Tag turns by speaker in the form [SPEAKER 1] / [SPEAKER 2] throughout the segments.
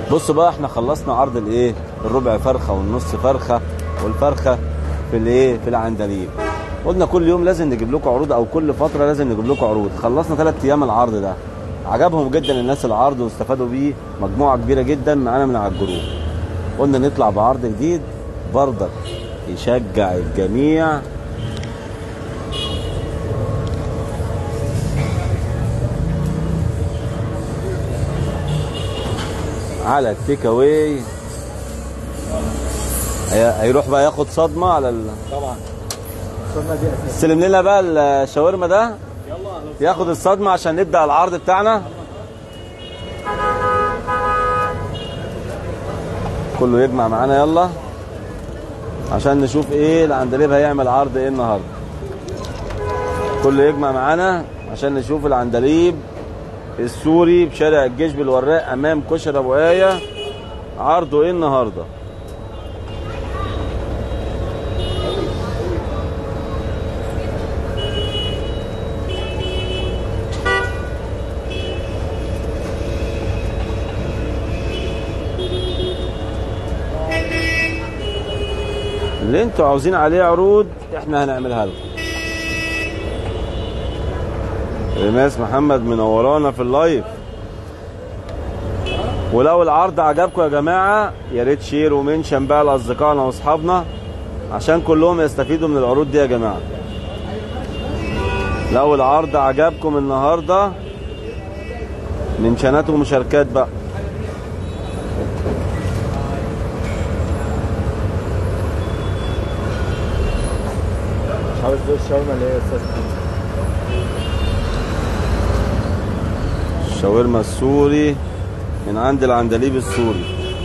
[SPEAKER 1] بصوا بقى احنا خلصنا عرض الايه الربع فرخه والنص فرخه والفرخه في الايه في العندليب قلنا كل يوم لازم نجيب لكم عروض او كل فتره لازم نجيب لكم عروض خلصنا ثلاث ايام العرض ده عجبهم جدا الناس العرض واستفادوا بيه مجموعه كبيره جدا معانا من على الجروب قلنا نطلع بعرض جديد برضك يشجع الجميع على التيك اواي هي- هيروح بقى ياخد صدمه على ال...
[SPEAKER 2] طبعا الصدمه دي اساسيه
[SPEAKER 1] استلم لنا بقى الشاورما ده ياخد الصدمه عشان نبدا العرض بتاعنا كله يجمع معانا يلا عشان نشوف ايه العندليب هيعمل عرض ايه النهارده كله يجمع معانا عشان نشوف العندليب السوري بشارع الجيش بالوراق امام كشري ابو ايه عرضه ايه النهارده اللي انتوا عاوزين عليه عروض احنا هنعملها لكم ريماس محمد منورانا في اللايف ولو العرض عجبكم يا جماعه يا ريت شير ومنشن بقى لاصدقائنا واصحابنا عشان كلهم يستفيدوا من العروض دي يا جماعه لو العرض عجبكم النهارده منشنات ومشاركات بقى
[SPEAKER 2] مش عاوز تقول الشاورما اللي هي يا استاذ
[SPEAKER 1] الشاورما السوري من عند العندليب السوري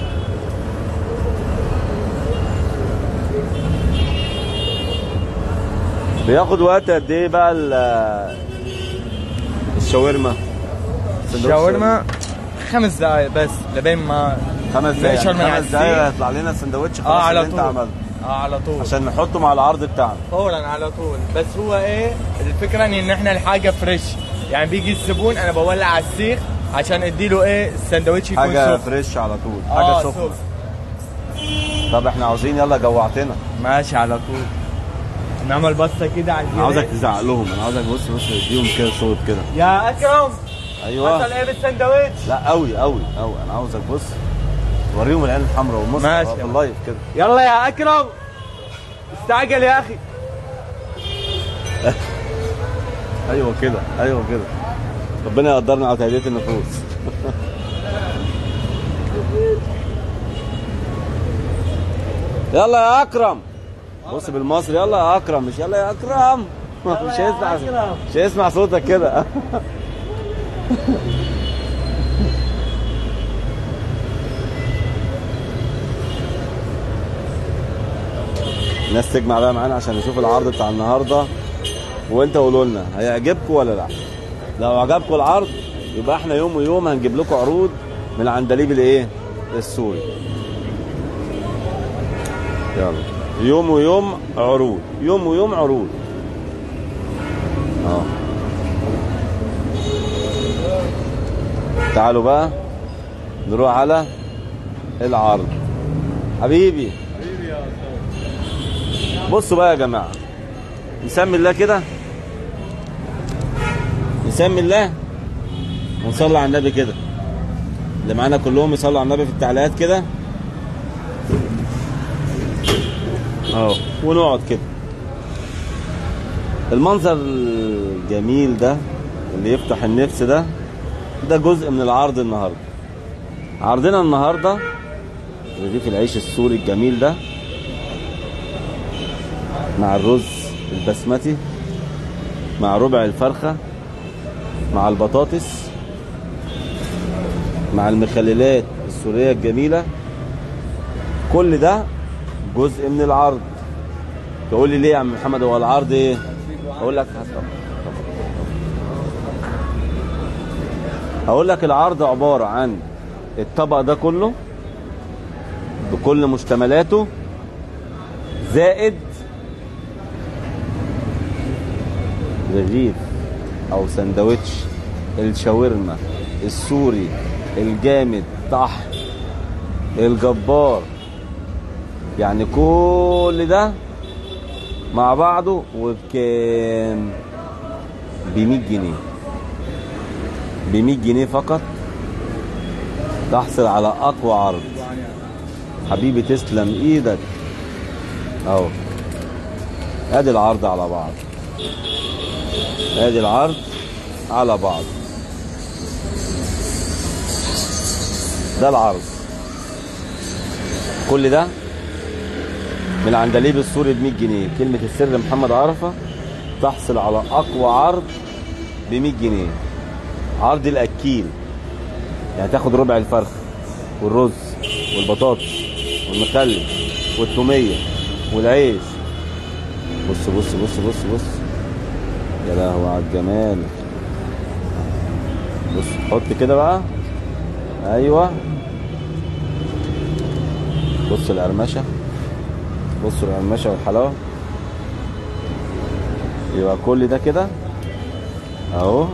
[SPEAKER 1] بياخد وقت قد ايه بقى ال- الشاورما
[SPEAKER 3] شاورما خمس دقايق بس لبين ما
[SPEAKER 1] خمس دقايق
[SPEAKER 3] الشاورما
[SPEAKER 1] يعني خمس دقايق
[SPEAKER 3] يعدي.
[SPEAKER 1] هيطلع لنا سندوتش خلاص
[SPEAKER 3] اه على
[SPEAKER 1] اللي انت
[SPEAKER 3] طول
[SPEAKER 1] عملته
[SPEAKER 3] اه على طول
[SPEAKER 1] عشان نحطه مع العرض بتاعنا
[SPEAKER 3] فورا على طول بس هو ايه الفكره ان احنا الحاجه فريش يعني بيجي الزبون انا بولع على السيخ عشان اديله ايه السندوتش يكون
[SPEAKER 1] حاجه
[SPEAKER 3] سخن
[SPEAKER 1] فريش على طول
[SPEAKER 3] آه،
[SPEAKER 1] حاجه سخنه طب احنا عاوزين يلا جوعتنا
[SPEAKER 3] ماشي على طول نعمل بصه كده على
[SPEAKER 1] انا عاوزك تزعق لهم انا عاوزك بص بص اديهم كده صوت كده
[SPEAKER 3] يا اكرم
[SPEAKER 1] ايوه
[SPEAKER 3] حصل ايه بالسندوتش
[SPEAKER 1] لا قوي قوي قوي انا عاوزك بص وريهم العين الحمراء والمصر
[SPEAKER 3] ماشي
[SPEAKER 1] في
[SPEAKER 3] يا
[SPEAKER 1] اللايف كده
[SPEAKER 3] يلا يا اكرم استعجل يا اخي
[SPEAKER 1] ايوه كده ايوه كده ربنا يقدرنا على تهدئه النفوس يلا يا اكرم بص بالمصري يلا يا اكرم مش يلا يا اكرم مش هيسمع مش هيسمع صوتك كده الناس تجمع بقى معانا عشان نشوف العرض بتاع النهارده وانت قولوا لنا هيعجبكم ولا لا لو عجبكم العرض يبقى احنا يوم ويوم هنجيب لكم عروض من العندليب الايه السوري يلا يوم ويوم عروض يوم ويوم عروض اه تعالوا بقى نروح على العرض حبيبي بصوا بقى يا جماعه نسمي الله كده نسمي الله ونصلي على النبي كده اللي معانا كلهم يصلوا على النبي في التعليقات كده اهو ونقعد كده المنظر الجميل ده اللي يفتح النفس ده ده جزء من العرض النهارده عرضنا النهارده رغيف العيش السوري الجميل ده مع الرز البسمتي مع ربع الفرخة مع البطاطس مع المخللات السورية الجميلة كل ده جزء من العرض تقول لي ليه يا عم محمد هو العرض ايه اقول لك هقول لك العرض عبارة عن الطبق ده كله بكل مشتملاته زائد رغيف او سندوتش الشاورما السوري الجامد طح الجبار يعني كل ده مع بعضه وبكام ب 100 جنيه ب 100 جنيه فقط تحصل على اقوى عرض حبيبي تسلم ايدك اهو ادي العرض على بعض ادي العرض على بعض ده العرض كل ده من العندليب السوري ب 100 جنيه كلمة السر محمد عرفة تحصل على أقوى عرض ب 100 جنيه عرض الأكيل يعني تاخد ربع الفرخ والرز والبطاطس والمخلل والتومية والعيش بص بص بص بص بص يا لهوي على الجمال بص حط كده بقى ايوه بص القرمشه بص القرمشه والحلاوه يبقى كل ده كده اهو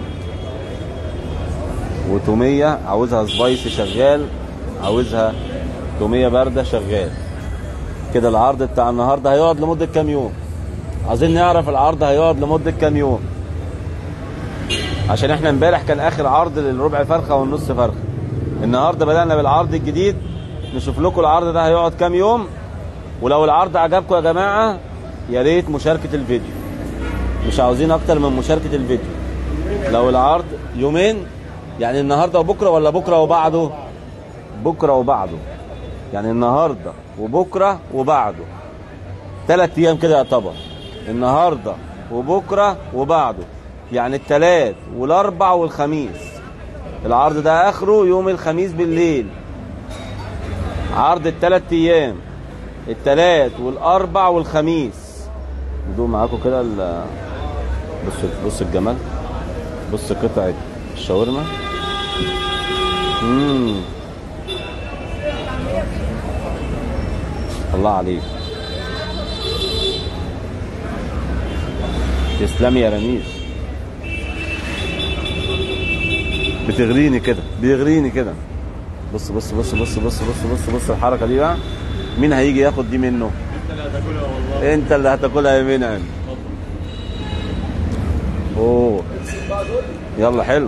[SPEAKER 1] وتوميه عاوزها سبايسي شغال عاوزها توميه بارده شغال كده العرض بتاع النهارده هيقعد لمده كام يوم عايزين نعرف العرض هيقعد لمده كام يوم عشان احنا امبارح كان اخر عرض للربع فرخه والنص فرخه النهارده بدانا بالعرض الجديد نشوف لكم العرض ده هيقعد كام يوم ولو العرض عجبكم يا جماعه يا ريت مشاركه الفيديو مش عاوزين اكتر من مشاركه الفيديو لو العرض يومين يعني النهارده وبكره ولا بكره وبعده بكره وبعده يعني النهارده وبكره وبعده ثلاث ايام كده يعتبر النهارده وبكره وبعده يعني الثلاث والاربع والخميس العرض ده اخره يوم الخميس بالليل عرض الثلاث ايام الثلاث والاربع والخميس ندوق معاكم كده ال- بص بص الجمال بص قطعه الشاورما امم الله عليك تسلمي يا رميز بتغريني كده بيغريني كده بص بص بص بص بص بص بص بص الحركه دي بقى مين هيجي ياخد دي منه
[SPEAKER 3] انت اللي هتاكلها والله
[SPEAKER 1] انت اللي هتاكلها يا منعم اوه يلا حلو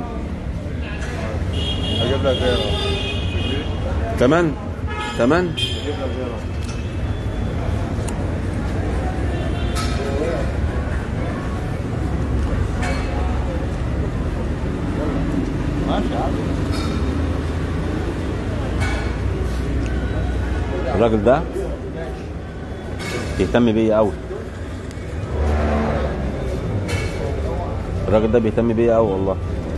[SPEAKER 2] هجيب لك غيره
[SPEAKER 1] كمان كمان
[SPEAKER 2] هجيب لك غيره ماشي عادي
[SPEAKER 1] الراجل ده بيهتم بيا قوي الراجل ده بيهتم بيا قوي والله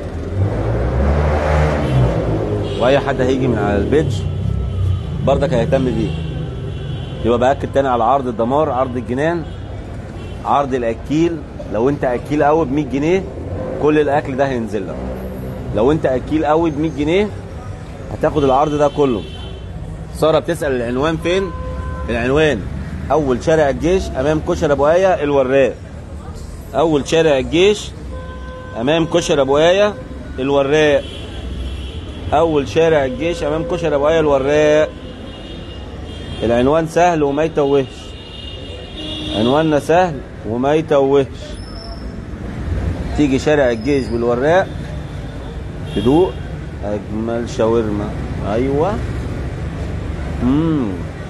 [SPEAKER 1] واي حد هيجي من على البيج برضك هيهتم بيه يبقى باكد تاني على عرض الدمار عرض الجنان عرض الاكيل لو انت اكيل قوي ب 100 جنيه كل الاكل ده هينزل لك لو انت اكيل قوي ب 100 جنيه هتاخد العرض ده كله ساره بتسال العنوان فين العنوان اول شارع الجيش امام كشري ابو ايه الوراق اول شارع الجيش امام كشري ابو ايه الوراق اول شارع الجيش امام كشري ابو ايه الوراق العنوان سهل وما يتوهش عنواننا سهل وما يتوهش تيجي شارع الجيش بالوراق تدوق اجمل شاورما ايوه امم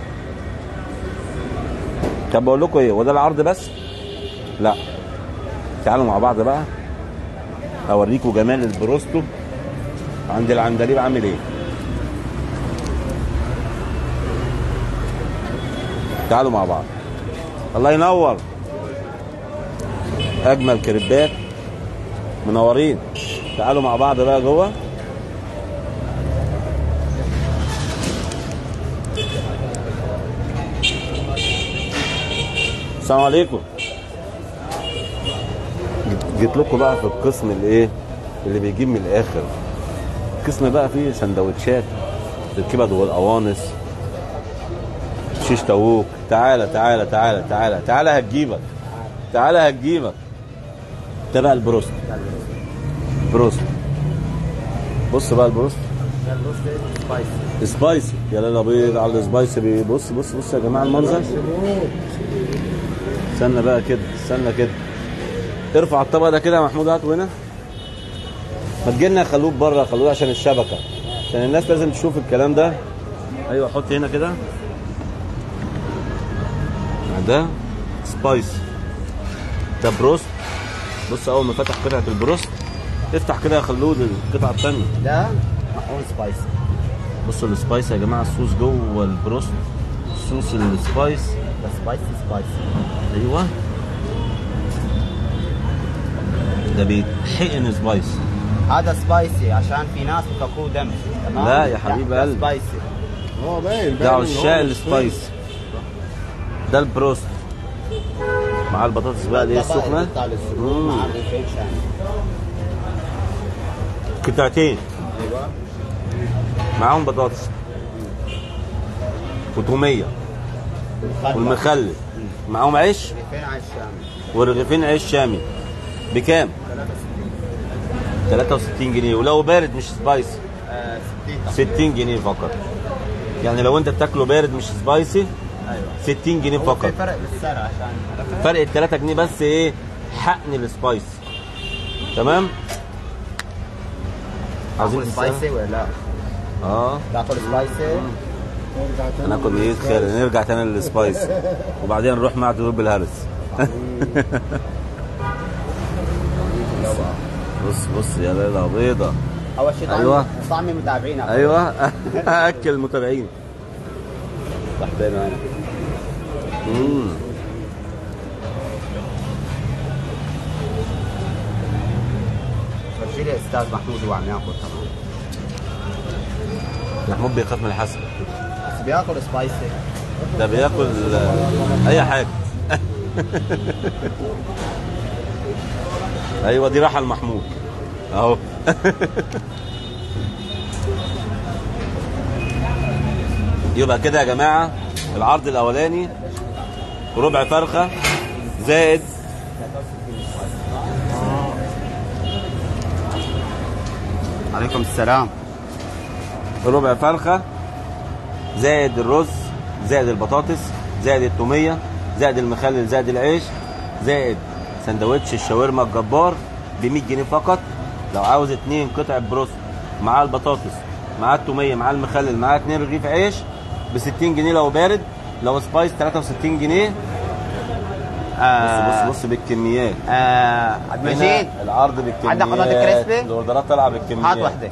[SPEAKER 1] طب بقول لكم ايه وده العرض بس لا تعالوا مع بعض بقى اوريكم جمال البروستو عند العندليب عامل ايه تعالوا مع بعض الله ينور اجمل كريبات منورين تعالوا مع بعض بقى جوه السلام عليكم جيت- جيت لكم بقى في القسم الايه اللي بيجيب من الاخر القسم بقى فيه سندوتشات الكبد والقوانص شيش تاووك تعالى تعالى تعالى تعالى تعالى هتجيبك تعالى هتجيبك ده بقى البروست بروست بص بقى البروست
[SPEAKER 2] سبايسي
[SPEAKER 1] سبايسي يا لا بيض على السبايسي بي- بص بص بص يا جماعه المنظر استنى بقى كده استنى كده ارفع الطبق ده كده يا محمود هاته هنا ما تجيلنا يا خلوه بره خلوه عشان الشبكه عشان الناس لازم تشوف الكلام ده ايوه حط هنا كده ده سبايس ده بروست بص اول ما فتح قطعه البروست افتح كده يا خلود القطعه الثانيه
[SPEAKER 2] ده محمول سبايسي
[SPEAKER 1] بصوا السبايس يا جماعه الصوص جوه البروست صوص السبايس
[SPEAKER 2] ده سبايسي سبايسي
[SPEAKER 1] ايوه ده بيتحقن سبايس
[SPEAKER 2] هذا سبايسي عشان في ناس بتاكلوه دم تمام
[SPEAKER 1] لا يا حبيب
[SPEAKER 2] ده
[SPEAKER 1] قلبي.
[SPEAKER 2] سبايسي
[SPEAKER 4] هو باين
[SPEAKER 1] ده
[SPEAKER 4] باين إن
[SPEAKER 1] عشاق
[SPEAKER 4] هو
[SPEAKER 1] السبايس ده البروست مع البطاطس بقى دي السخنه
[SPEAKER 2] بتاع السجون
[SPEAKER 1] مم.
[SPEAKER 2] مع الرغيفين شامي
[SPEAKER 1] قطعتين
[SPEAKER 2] ايوه
[SPEAKER 1] معاهم بطاطس وتوميه والمخلل معاهم عيش
[SPEAKER 2] رغيفين عيش شامي
[SPEAKER 1] ورغيفين عيش شامي بكام 63 جنيه ولو بارد مش سبايسي
[SPEAKER 2] آه 60
[SPEAKER 1] 60 جنيه فقط يعني لو انت بتاكله بارد مش سبايسي
[SPEAKER 2] ايوه
[SPEAKER 1] 60 جنيه
[SPEAKER 2] هو
[SPEAKER 1] فقط
[SPEAKER 2] في فرق بالسعر عشان
[SPEAKER 1] فرق ال 3 جنيه بس ايه حقن السبايس تمام عايزين
[SPEAKER 2] تاكل
[SPEAKER 1] تسأل؟
[SPEAKER 2] سبايسي ولا لا؟
[SPEAKER 1] اه
[SPEAKER 2] تاكل سبايسي
[SPEAKER 1] هناكل ايه خير نرجع تاني للسبايس وبعدين نروح مع دروب الهرس بص بص يا ليلى بيضة
[SPEAKER 2] اول شيء طعمي
[SPEAKER 1] أيوة.
[SPEAKER 2] طعمي متابعين
[SPEAKER 1] ايوه اكل المتابعين تحتين انا امم
[SPEAKER 2] فرجي لي استاذ محمود هو عم ياكل كمان
[SPEAKER 1] محمود بيخاف من الحسد
[SPEAKER 2] بس بياكل سبايسي
[SPEAKER 1] ده بياكل آه، اي حاجه ايوه دي راحه لمحمود اهو يبقى كده يا جماعه العرض الاولاني ربع فرخه زائد
[SPEAKER 2] عليكم السلام
[SPEAKER 1] ربع فرخه زائد الرز زائد البطاطس زائد التوميه زائد المخلل زائد العيش زائد سندوتش الشاورما الجبار ب 100 جنيه فقط لو عاوز اتنين قطع بروست مع البطاطس مع التوميه مع المخلل مع اتنين رغيف عيش ب 60 جنيه لو بارد لو سبايس 63 جنيه بص بص بص بالكميات
[SPEAKER 2] آه عبد المجيد
[SPEAKER 1] هنا العرض بالكميات
[SPEAKER 2] عندك قطعة كريسبي؟
[SPEAKER 1] الاوردرات طالعه بالكميات
[SPEAKER 2] هات وحده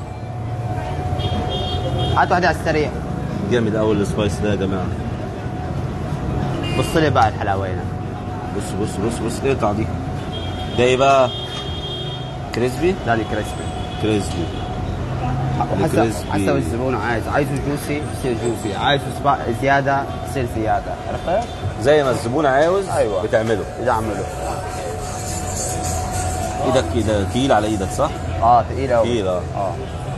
[SPEAKER 2] هات وحده على السريع
[SPEAKER 1] جامد قوي السبايس ده يا جماعه
[SPEAKER 2] بص لي بقى الحلاوه هنا
[SPEAKER 1] بص بص بص بص اقطع دي ده ايه بقى كريسبي
[SPEAKER 2] ده لي كريسبي
[SPEAKER 1] كريسبي
[SPEAKER 2] حسب
[SPEAKER 1] الكريسبي.
[SPEAKER 2] حسب الزبون عايز عايزه جوسي يصير جوسي عايزه سبا... زياده يصير زياده عرفت؟
[SPEAKER 1] زي ما الزبون عاوز
[SPEAKER 2] أيوة.
[SPEAKER 1] بتعمله
[SPEAKER 2] اذا عمله
[SPEAKER 1] ايدك كده تقيل على ايدك صح؟
[SPEAKER 2] اه ثقيل قوي
[SPEAKER 1] تقيل اه
[SPEAKER 2] اه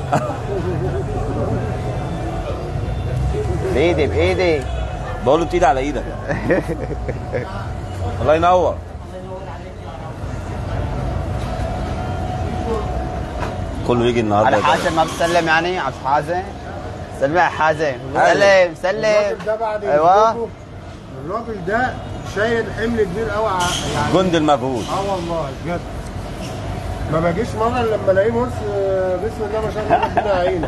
[SPEAKER 2] بايدي بايدي
[SPEAKER 1] بقول له تقيل على ايدك الله ينور كله يجي النهارده
[SPEAKER 2] على
[SPEAKER 1] يا جماعة.
[SPEAKER 2] حازم ما بتسلم يعني على حازم سلمي على حازم
[SPEAKER 1] أيوة.
[SPEAKER 2] سلم سلم
[SPEAKER 4] الراجل ده بعد
[SPEAKER 2] ايوه
[SPEAKER 4] يجيبه، الراجل ده شايل حمل كبير قوي ع- يعني
[SPEAKER 1] جند المجهود
[SPEAKER 4] اه والله بجد ما باجيش مره إلا لما الاقيه بص آه، بسم الله ما شاء الله ربنا يعينك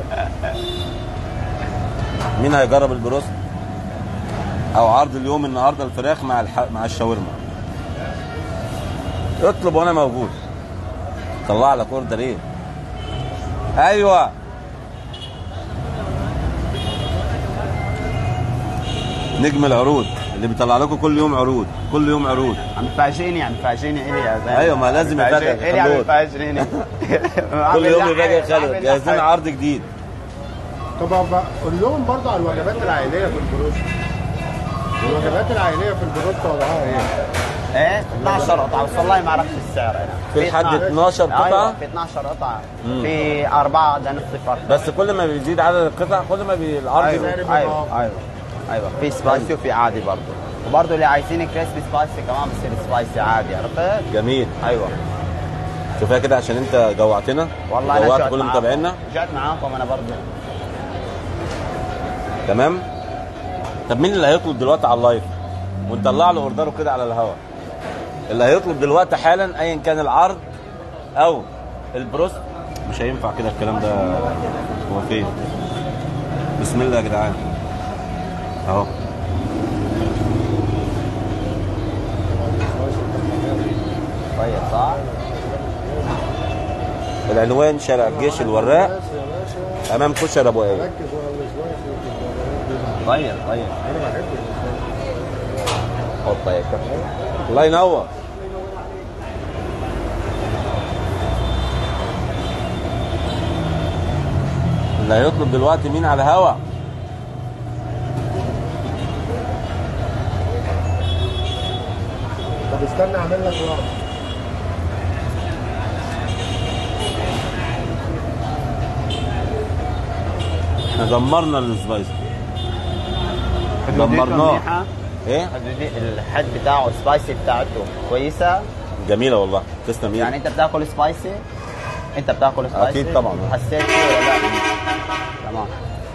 [SPEAKER 1] مين هيجرب البروست او عرض اليوم النهارده الفراخ مع الح... مع الشاورما اطلب وانا موجود طلع لك اوردر ايه ايوه نجم العروض اللي بيطلع لكم كل يوم عروض كل يوم عروض
[SPEAKER 2] عم تفاجئني عم تفاجئني الي يا زلمه
[SPEAKER 1] أيوة، ما لازم
[SPEAKER 2] عم
[SPEAKER 1] يفاجئك
[SPEAKER 2] تفاجئني، الي عم
[SPEAKER 1] خلود.
[SPEAKER 2] يفاجئني
[SPEAKER 1] كل يوم يفاجئ خالد جاهزين عرض جديد
[SPEAKER 4] طب بقى قول لهم برضه على الوجبات العائليه في البروست الوجبات العائليه في البروست وضعها ايه؟
[SPEAKER 2] ايه 12 قطعه بس والله ما عرفت السعر انا
[SPEAKER 1] في لحد 12 قطعة؟
[SPEAKER 2] ايوه في 12 قطعه في اربعه ده نص فرق
[SPEAKER 1] بس كل ما بيزيد عدد القطع كل ما بي- العرض
[SPEAKER 2] ايوه
[SPEAKER 1] بيزيد.
[SPEAKER 2] ايوه ايوه ايوه في سبايسي وفي عادي برضه وبرضه اللي عايزين كريسبي سبايسي كمان بصير سبايسي عادي عرفت؟
[SPEAKER 1] جميل
[SPEAKER 2] ايوه
[SPEAKER 1] كفايه كده عشان انت جوعتنا
[SPEAKER 2] والله انا
[SPEAKER 1] جوعت
[SPEAKER 2] جعت
[SPEAKER 1] كل
[SPEAKER 2] معاكم.
[SPEAKER 1] متابعينا
[SPEAKER 2] جعت معاكم انا برضه
[SPEAKER 1] تمام طب مين اللي هيطلب دلوقتي على اللايف ونطلع له اوردره كده على الهواء اللي هيطلب دلوقتي حالا ايا كان العرض او البروست مش هينفع كده الكلام ده هو فين بسم الله يا جدعان اهو
[SPEAKER 2] طيب صح؟
[SPEAKER 1] العنوان شارع الجيش الوراق
[SPEAKER 4] بس يا باشا
[SPEAKER 1] امام كشري ابو ايه
[SPEAKER 4] ركز ورا السلايس
[SPEAKER 2] طيب طيب
[SPEAKER 4] انا بحب
[SPEAKER 2] حط هيك
[SPEAKER 1] الله ينور اللي هيطلب دلوقتي مين على الهوا
[SPEAKER 4] طب استنى اعمل لك واحد
[SPEAKER 1] احنا دمرنا السبايس
[SPEAKER 2] حدوديته
[SPEAKER 1] دمرناه
[SPEAKER 2] منيحة.
[SPEAKER 1] ايه
[SPEAKER 2] حدودي الحد بتاعه السبايسي بتاعته كويسه
[SPEAKER 1] جميله والله تسلم
[SPEAKER 2] يعني
[SPEAKER 1] ايدك
[SPEAKER 2] انت بتاكل سبايسي انت بتاكل سبايسي
[SPEAKER 1] أكيد طبعاً.
[SPEAKER 2] حسيت فيه ولا لا تمام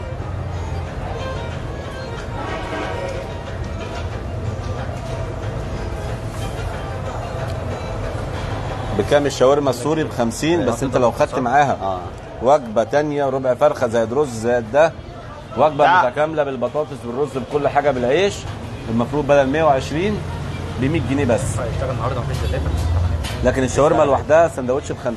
[SPEAKER 1] بكام الشاورما السوري ب 50 بس انت لو خدت معاها
[SPEAKER 2] اه
[SPEAKER 1] وجبه تانية ربع فرخه زائد رز زائد ده وجبه
[SPEAKER 2] لا.
[SPEAKER 1] متكامله بالبطاطس بالرز بكل حاجه بالعيش المفروض بدل 120 ب 100 جنيه بس
[SPEAKER 3] اشتغل النهارده مفيش دليفري
[SPEAKER 1] لكن الشاورما لوحدها سندوتش ب 50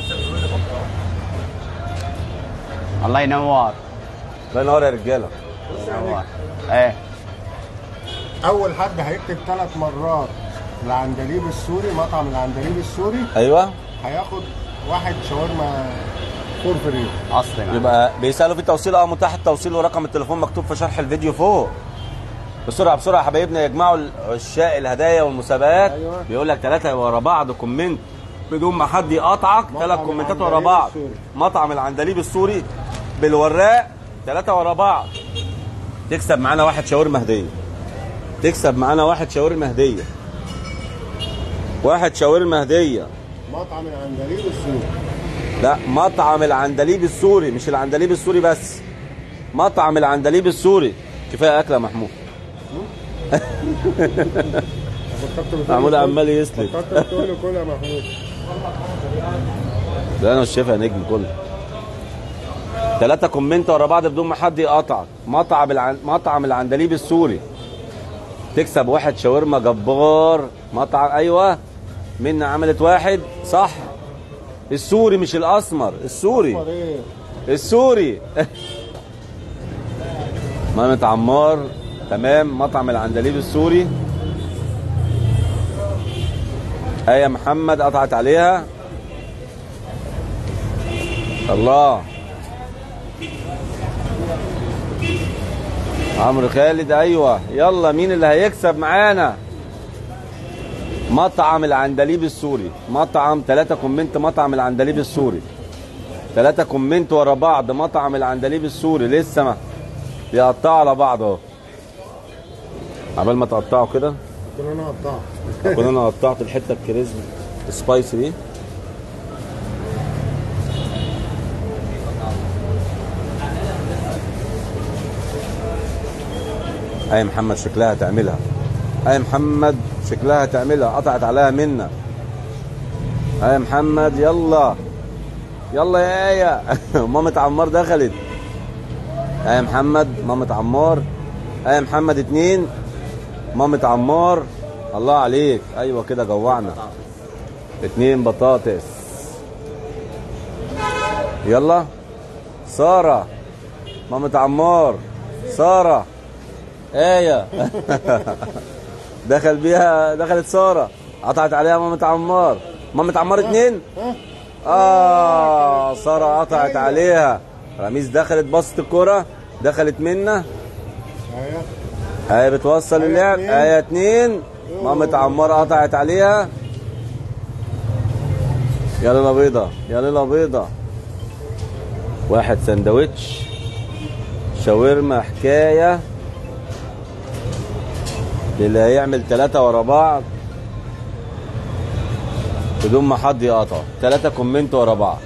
[SPEAKER 2] الله ينور
[SPEAKER 1] الله ينور يا رجاله
[SPEAKER 2] ينور ايه
[SPEAKER 4] اول حد هيكتب ثلاث مرات العندليب السوري مطعم العندليب السوري
[SPEAKER 1] ايوه
[SPEAKER 4] هياخد واحد شاورما فور فري
[SPEAKER 2] اصلي معنا.
[SPEAKER 1] يبقى بيسالوا في توصيل اه متاح التوصيل ورقم التليفون مكتوب في شرح الفيديو فوق بسرعه بسرعه يا حبايبنا يجمعوا عشاق الهدايا والمسابقات
[SPEAKER 4] أيوة.
[SPEAKER 1] بيقول لك ثلاثه ورا بعض كومنت بدون ما حد يقاطعك
[SPEAKER 4] مطعم
[SPEAKER 1] ثلاث كومنتات ورا
[SPEAKER 4] العندليب
[SPEAKER 1] بعض
[SPEAKER 4] السوري.
[SPEAKER 1] مطعم العندليب السوري بالوراق ثلاثه ورا بعض تكسب معانا واحد شاورما هديه تكسب معانا واحد شاورما هديه واحد شاورما هديه
[SPEAKER 4] مطعم العندليب السوري
[SPEAKER 1] لا مطعم العندليب السوري مش العندليب السوري بس مطعم العندليب السوري كفايه اكل يا محمود
[SPEAKER 4] فكرت بتقول
[SPEAKER 1] محمود
[SPEAKER 4] له كل-
[SPEAKER 1] عمال يسلك
[SPEAKER 4] فكرت بتقول له كل يا محمود
[SPEAKER 1] ده انا والشيف يا نجم كله ثلاثة كومنت ورا بعض بدون ما حد يقطعك مطعم العن... مطعم العندليب السوري تكسب واحد شاورما جبار مطعم ايوه منا عملت واحد صح السوري مش الاسمر السوري
[SPEAKER 4] أمال ايه
[SPEAKER 1] السوري مامة عمار تمام مطعم العندليب السوري آية محمد قطعت عليها الله عمرو خالد ايوه يلا مين اللي هيكسب معانا مطعم العندليب السوري مطعم ثلاثة كومنت مطعم العندليب السوري ثلاثة كومنت ورا بعض مطعم العندليب السوري لسه ما بيقطعوا على بعض اهو عبال ما تقطعوا كده
[SPEAKER 4] كنا انا قطعت
[SPEAKER 1] اكون انا قطعت الحته الكريسبي سبايسي دي اي محمد شكلها تعملها اي محمد شكلها تعملها قطعت عليها منا اي محمد يلا يلا يا ايه مامة عمار دخلت اي محمد مامة عمار اي محمد اتنين مامة عمار الله عليك ايوه كده جوعنا اتنين بطاطس يلا سارة مامة عمار سارة ايه دخل بيها دخلت سارة قطعت عليها مامة عمار مامة عمار اتنين اه سارة قطعت عليها رميس دخلت بسط الكرة دخلت منا
[SPEAKER 4] ايوه
[SPEAKER 1] آية بتوصل
[SPEAKER 4] آية
[SPEAKER 1] اللعب
[SPEAKER 4] اتنين.
[SPEAKER 1] آية اتنين مامة عمار قطعت عليها يا ليلة بيضة يا ليلة بيضة واحد سندوتش شاورما حكاية اللي هيعمل ثلاثة ورا بعض بدون ما حد يقطع ثلاثة كومنت ورا بعض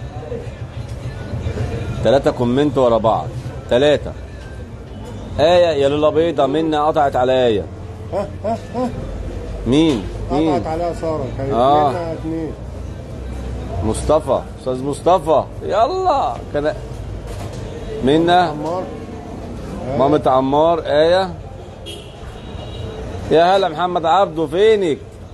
[SPEAKER 1] ثلاثة كومنت ورا بعض ثلاثة آية يا لولا بيضة منا قطعت على آية
[SPEAKER 4] ها ها ها
[SPEAKER 1] مين؟ مين؟
[SPEAKER 4] قطعت عليها ساره كانت
[SPEAKER 1] آه.
[SPEAKER 4] منها اتنين
[SPEAKER 1] مصطفى أستاذ مصطفى يلا كان منا
[SPEAKER 4] عمار
[SPEAKER 1] مامة عمار آية يا هلا محمد عبده فينك؟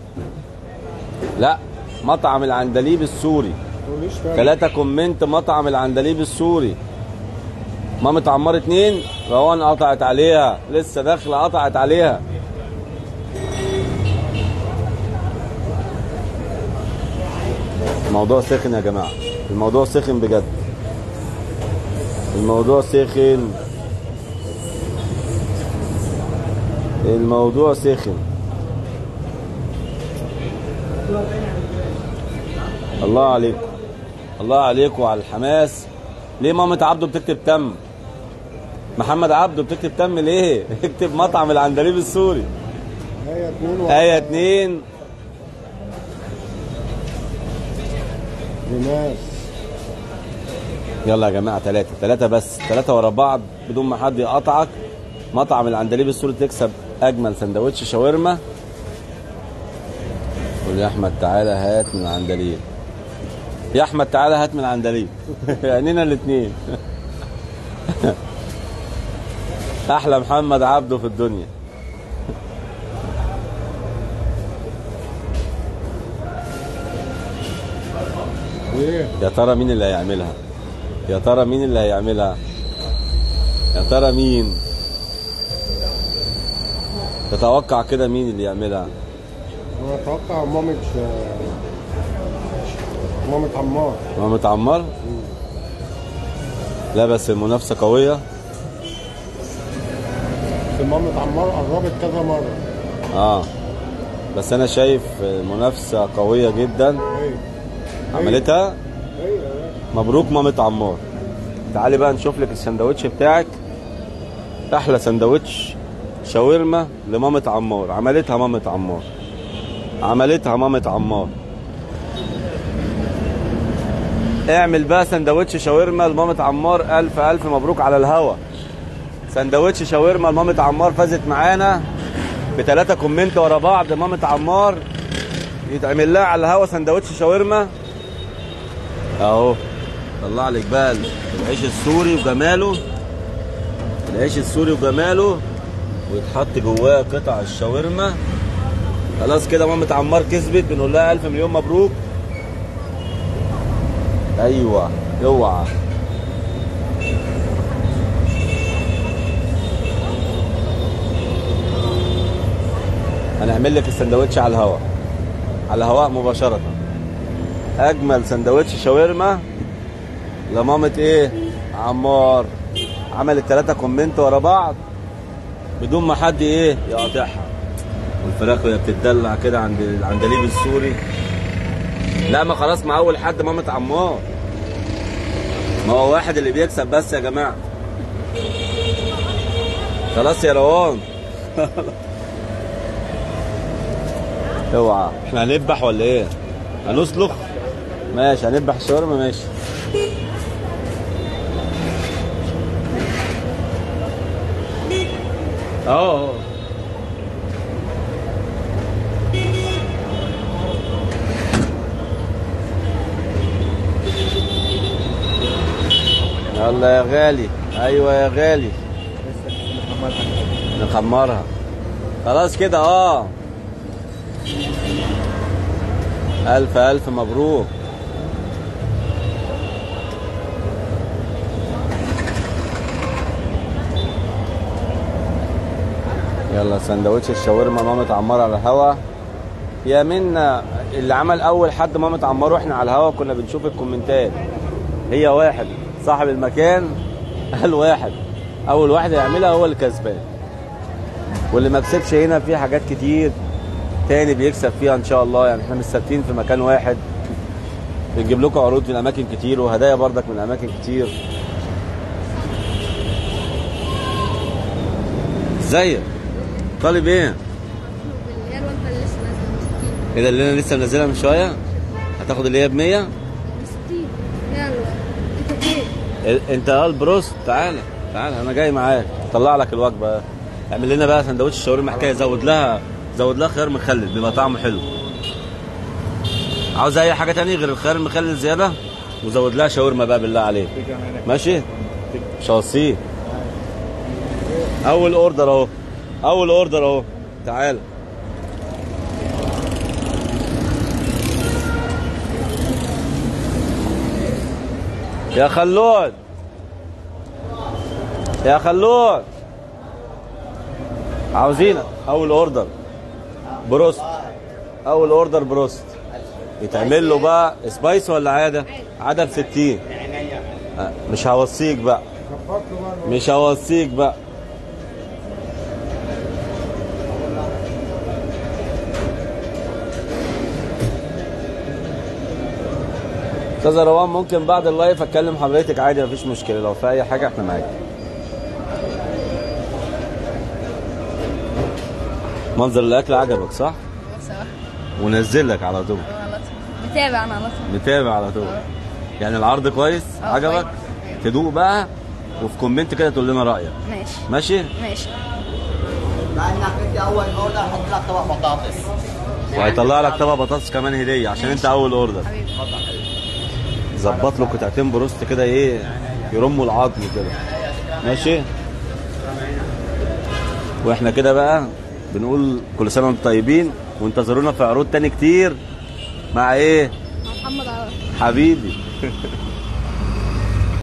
[SPEAKER 1] لا مطعم العندليب السوري
[SPEAKER 4] تقوليش فاهم
[SPEAKER 1] ثلاثة كومنت مطعم العندليب السوري مامة عمار اتنين روان قطعت عليها لسه داخلة قطعت عليها الموضوع سخن يا جماعة الموضوع سخن بجد الموضوع سخن الموضوع سخن الله عليكم الله عليكم وعلى الحماس ليه مامة عبده بتكتب تم محمد عبده بتكتب تم ليه اكتب مطعم العندليب السوري
[SPEAKER 4] هي اتنين و...
[SPEAKER 1] آية اتنين
[SPEAKER 4] ناس
[SPEAKER 1] يلا يا جماعة ثلاثة ثلاثة بس ثلاثة ورا بعض بدون ما حد يقطعك مطعم العندليب السوري تكسب أجمل سندوتش شاورما قول يا أحمد تعالى هات من العندليب يا أحمد تعالى هات من العندليب عينينا الاتنين أحلى محمد عبده في الدنيا
[SPEAKER 4] ايه
[SPEAKER 1] يا ترى مين اللي هيعملها يا ترى مين اللي هيعملها يا ترى مين تتوقع كده مين اللي يعملها
[SPEAKER 4] انا اتوقع مامة مامة عمار
[SPEAKER 1] مامة عمار لا بس المنافسة قوية
[SPEAKER 4] بس مامة عمار قربت كذا مرة
[SPEAKER 1] اه بس انا شايف منافسة قوية جدا
[SPEAKER 4] ايه
[SPEAKER 1] عملتها
[SPEAKER 4] ايه
[SPEAKER 1] مبروك مامة عمار تعالي بقى نشوف لك السندوتش بتاعك احلى سندوتش شاورما لمامة عمار عملتها مامة عمار عملتها مامة عمار اعمل بقى سندوتش شاورما لمامة عمار الف الف مبروك على الهوا سندوتش شاورما لمامة عمار فازت معانا بثلاثة كومنت ورا بعض مامة عمار يتعمل لها على الهوا سندوتش شاورما اهو طلع لك بقى العيش السوري وجماله العيش السوري وجماله ويتحط جواه قطع الشاورما خلاص كده مامة عمار كسبت بنقول لها الف مليون مبروك ايوه اوعى هنعمل لك السندوتش على الهواء على الهواء مباشره اجمل سندوتش شاورما لمامة ايه عمار عملت ثلاثة كومنت ورا بعض بدون ما حد ايه يقاطعها والفراخ وهي بتتدلع كده عند العندليب السوري لا ما خلاص مع اول حد مامة عمار ما هو واحد اللي بيكسب بس يا جماعة خلاص يا روان اوعى احنا هنذبح ولا ايه؟ هنسلخ؟ ماشي هنذبح الشاورما ماشي اه يلا يا غالي ايوه يا غالي نخمرها خلاص كده اه الف الف مبروك يلا سندوتش الشاورما مامة عمار على الهوا يا منا اللي عمل اول حد مامة عمار واحنا على الهوا كنا بنشوف الكومنتات هي واحد صاحب المكان قال واحد اول واحد يعملها هو اللي كسبان واللي ما كسبش هنا في حاجات كتير تاني بيكسب فيها ان شاء الله يعني احنا مش ثابتين في مكان واحد بنجيب لكم عروض من اماكن كتير وهدايا بردك من اماكن كتير ازيك طالب ايه
[SPEAKER 5] اللي هي الوجبه اللي لسه نازله من 60
[SPEAKER 1] ايه ده اللي انا لسه منزلها من شويه هتاخد اللي هي ب 100
[SPEAKER 5] 60 يلا انت فين؟
[SPEAKER 1] ال- انت اه البروست تعالى تعالى انا جاي معاك طلع لك الوجبه اعمل لنا بقى سندوتش شاورما حكايه زود لها زود لها خيار مخلل بيبقى طعمه حلو عاوز اي حاجه تاني غير الخيار المخلل زياده وزود لها شاورما بقى بالله عليك ماشي مش هوصيه اول اوردر اهو اول اوردر اهو تعالى يا خلود يا خلود عاوزين اول اوردر بروست اول اوردر بروست يتعمل له بقى سبايس ولا عاده عاده ب 60 آه، مش هوصيك بقى
[SPEAKER 4] ظبط له بقى
[SPEAKER 1] مش هوصيك بقى استاذ روان ممكن بعد اللايف اتكلم حضرتك عادي مفيش مشكله لو في اي حاجه احنا معاك منظر الاكل عجبك صح
[SPEAKER 5] صح
[SPEAKER 1] ونزل لك على طول
[SPEAKER 5] متابع انا على طول
[SPEAKER 1] متابع على طول يعني العرض كويس
[SPEAKER 5] اه،
[SPEAKER 1] عجبك
[SPEAKER 5] كويس.
[SPEAKER 1] تدوق بقى وفي كومنت كده تقول لنا رايك
[SPEAKER 5] ماشي
[SPEAKER 1] ماشي
[SPEAKER 5] ماشي
[SPEAKER 2] لانك انت اول اوردر حط لك طبق بطاطس
[SPEAKER 1] وهيطلع لك طبق بطاطس كمان هديه عشان انت اول اوردر
[SPEAKER 5] حبيبي
[SPEAKER 1] ظبط له قطعتين بروست كده ايه يرموا العظم كده ماشي واحنا كده بقى بنقول كل سنه وانتم طيبين وانتظرونا في عروض تاني كتير مع ايه
[SPEAKER 5] مع محمد عوض
[SPEAKER 1] حبيبي